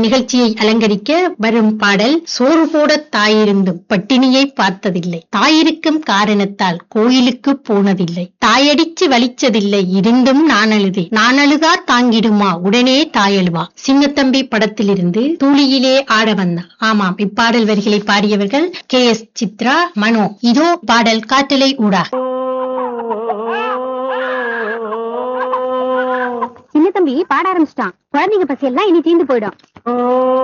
நிகழ்ச்சியை அலங்கரிக்க வரும் பாடல் சோறு போட தாயிருந்தும் பட்டினியை பார்த்ததில்லை தாயிருக்கும் காரணத்தால் கோயிலுக்கு போனதில்லை தாயடிச்சு வலிச்சதில்லை இருந்தும் நான் அழுதேன் நான் அழுதா தாங்கிடுமா உடனே தாயழுவா சிங்கத்தம்பி படத்திலிருந்து தூளியிலே ஆட வந்தான் ஆமாம் இப்பாடல் வரிகளை பாடியவர்கள் கே எஸ் சித்ரா மனோ இதோ பாடல் காற்றலை ஊடா சின்ன தம்பி பாட ஆரம்பிச்சிட்டான் குழந்தைங்க பசி எல்லாம் இனி தீந்து போயிடும்